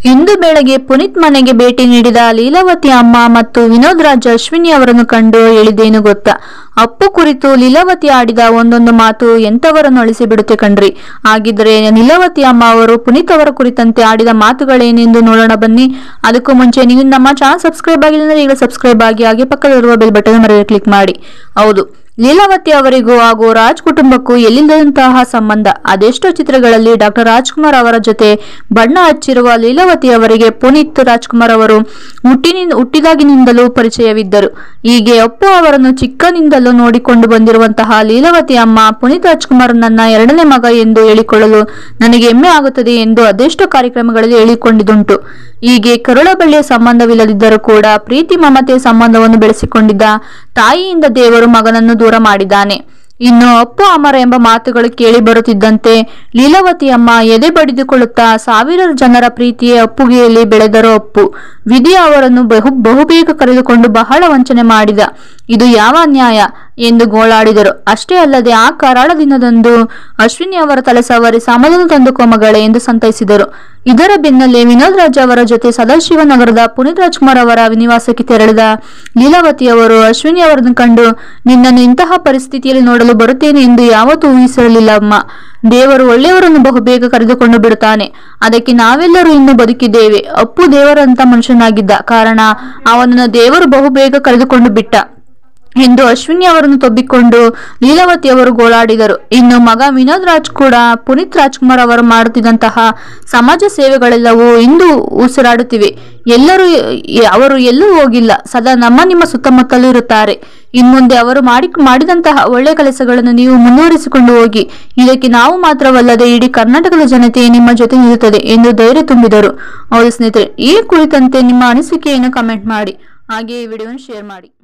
ಇಂದು ಬೆಳಗ್ಗೆ ಪುನೀತ್ ಮನೆಗೆ ಭೇಟಿ ನೀಡಿದ ಲೀಲಾವತಿ ಅಮ್ಮ ಮತ್ತು ವಿನೋದ್ ರಾಜ್ ಅಶ್ವಿನಿ ಅವರನ್ನು ಕಂಡು ಹೇಳಿದ್ದೇನು ಗೊತ್ತಾ ಅಪ್ಪು ಕುರಿತು ಲೀಲಾವತಿ ಆಡಿದ ಒಂದೊಂದು ಮಾತು ಎಂತವರನ್ನು ಅಳಿಸಿ ಬಿಡುತ್ತೆ ಕಣ್ರಿ ಹಾಗಿದ್ರೆ ಲೀಲಾವತಿ ಅಮ್ಮ ಅವರು ಪುನೀತ್ ಅವರ ಕುರಿತಂತೆ ಆಡಿದ ಮಾತುಗಳೇನೆಂದು ನೋಡೋಣ ಬನ್ನಿ ಅದಕ್ಕೂ ಮುಂಚೆ ನೀವು ನಮ್ಮ ಚಾನಲ್ ಸಬ್ಸ್ಕ್ರೈಬ್ ಆಗಿಲ್ಲ ಅಂದ್ರೆ ಈಗ ಸಬ್ಸ್ಕ್ರೈಬ್ ಆಗಿ ಹಾಗೆ ಪಕ್ಕದಲ್ಲಿರುವ ಬೆಲ್ ಬಟನ್ ಮರೆಯ ಕ್ಲಿಕ್ ಮಾಡಿ ಹೌದು ಲೀಲಾವತಿ ಅವರಿಗೂ ಹಾಗೂ ರಾಜ್ ಕುಟುಂಬಕ್ಕೂ ಎಲ್ಲಿಲ್ಲದಂತಹ ಸಂಬಂಧ ಅದೆಷ್ಟೋ ಚಿತ್ರಗಳಲ್ಲಿ ಡಾಕ್ಟರ್ ರಾಜ್ಕುಮಾರ್ ಅವರ ಜೊತೆ ಬಣ್ಣ ಹಚ್ಚಿರುವ ಲೀಲಾವತಿ ಅವರಿಗೆ ಪುನೀತ್ ರಾಜ್ಕುಮಾರ್ ಅವರು ಹುಟ್ಟಿನಿಂದ ಹುಟ್ಟಿದಾಗಿನಿಂದಲೂ ಪರಿಚಯವಿದ್ದರು ಹೀಗೆ ಅಪ್ಪು ಅವರನ್ನು ಚಿಕ್ಕನಿಂದಲೂ ನೋಡಿಕೊಂಡು ಬಂದಿರುವಂತಹ ಲೀಲಾವತಿ ಅಮ್ಮ ಪುನೀತ್ ರಾಜ್ಕುಮಾರ್ ನನ್ನ ಎರಡನೇ ಮಗ ಎಂದು ಹೇಳಿಕೊಳ್ಳಲು ನನಗೆ ಹೆಮ್ಮೆ ಆಗುತ್ತದೆ ಎಂದು ಅದೆಷ್ಟೋ ಕಾರ್ಯಕ್ರಮಗಳಲ್ಲಿ ಹೇಳಿಕೊಂಡಿದ್ದುಂಟು ಹೀಗೆ ಕರುಳಬಳ್ಳಿಯ ಸಂಬಂಧವಿಲ್ಲದಿದ್ದರೂ ಕೂಡ ಪ್ರೀತಿ ಮಮತೆ ಸಂಬಂಧವನ್ನು ಬೆಳೆಸಿಕೊಂಡಿದ್ದ ತಾಯಿಯಿಂದ ದೇವರು ಮಗನನ್ನು ದೂರ ಮಾಡಿದ್ದಾನೆ ಇನ್ನು ಅಪ್ಪು ಅಮರ ಎಂಬ ಮಾತುಗಳು ಕೇಳಿ ಬರುತ್ತಿದ್ದಂತೆ ಲೀಲಾವತಿ ಅಮ್ಮ ಎದೆ ಬಡಿದುಕೊಳ್ಳುತ್ತಾ ಸಾವಿರಾರು ಜನರ ಪ್ರೀತಿಯೇ ಅಪ್ಪುಗೆಯಲ್ಲಿ ಬೆಳೆದರು ಅಪ್ಪು ವಿಧಿ ಅವರನ್ನು ಬಹು ಬಹುಬೇಗ ಕರೆದುಕೊಂಡು ಬಹಳ ವಂಚನೆ ಮಾಡಿದ ಇದು ಯಾವ ನ್ಯಾಯ ಎಂದು ಗೋಳಾಡಿದರು ಅಷ್ಟೇ ಅಲ್ಲದೆ ಆ ಕರಾಳ ದಿನದಂದು ಅಶ್ವಿನಿ ಅವರ ತಲೆ ಸವರಿ ಸಮಾಧಾನ ತಂದುಕೋ ಮಗಳೇ ಎಂದು ಸಂತೈಸಿದರು ಇದರ ಬೆನ್ನಲ್ಲೇ ವಿನೋದ್ ರಾಜ್ ಅವರ ಜೊತೆ ಸದಾಶಿವನಗರದ ಪುನೀತ್ ರಾಜ್ಕುಮಾರ್ ಅವರ ನಿವಾಸಕ್ಕೆ ತೆರಳಿದ ಲೀಲಾವತಿ ಅವರು ಅಶ್ವಿನಿ ಅವರನ್ನು ಕಂಡು ನಿನ್ನನ್ನು ಇಂತಹ ಪರಿಸ್ಥಿತಿಯಲ್ಲಿ ನೋಡಲು ಬರುತ್ತೇನೆ ಎಂದು ಯಾವತ್ತೂ ಊಹಿಸಿರಲಿಲ್ಲ ಅಮ್ಮ ದೇವರು ಒಳ್ಳೆಯವರನ್ನು ಬಹುಬೇಗ ಕರೆದುಕೊಂಡು ಬಿಡುತ್ತಾನೆ ಅದಕ್ಕೆ ನಾವೆಲ್ಲರೂ ಇನ್ನು ಬದುಕಿದ್ದೇವೆ ಅಪ್ಪು ದೇವರಂತ ಮನುಷ್ಯನಾಗಿದ್ದ ಕಾರಣ ಅವನನ್ನು ದೇವರು ಬಹುಬೇಗ ಕರೆದುಕೊಂಡು ಬಿಟ್ಟ ಎಂದು ಅಶ್ವಿನಿ ಅವರನ್ನು ತೊಬ್ಬಿಕೊಂಡು ಲೀಲಾವತಿ ಅವರು ಗೋಳಾಡಿದರು ಇನ್ನು ಮಗ ವಿನೋದ್ ರಾಜ್ ಕೂಡ ಪುನೀತ್ ರಾಜ್ಕುಮಾರ್ ಅವರು ಮಾಡುತ್ತಿದ್ದಂತಹ ಸಮಾಜ ಸೇವೆಗಳೆಲ್ಲವೂ ಇಂದು ಉಸಿರಾಡುತ್ತಿವೆ ಎಲ್ಲರೂ ಅವರು ಎಲ್ಲೂ ಹೋಗಿಲ್ಲ ಸದಾ ನಮ್ಮ ನಿಮ್ಮ ಸುತ್ತಮುತ್ತಲೂ ಇರುತ್ತಾರೆ ಇನ್ಮುಂದೆ ಅವರು ಮಾಡಿ ಮಾಡಿದಂತಹ ಒಳ್ಳೆ ಕೆಲಸಗಳನ್ನು ನೀವು ಮುಂದುವರಿಸಿಕೊಂಡು ಹೋಗಿ ಇದಕ್ಕೆ ನಾವು ಮಾತ್ರವಲ್ಲದೆ ಇಡೀ ಕರ್ನಾಟಕದ ಜನತೆ ನಿಮ್ಮ ಜೊತೆ ನಿಲ್ಲುತ್ತದೆ ಎಂದು ಧೈರ್ಯ ತುಂಬಿದರು ಹೌದು ಸ್ನೇಹಿತರೆ ಈ ಕುರಿತಂತೆ ನಿಮ್ಮ ಅನಿಸಿಕೆಯನ್ನು ಕಮೆಂಟ್ ಮಾಡಿ ಹಾಗೆ ಈ ವಿಡಿಯೋವನ್ನು ಶೇರ್ ಮಾಡಿ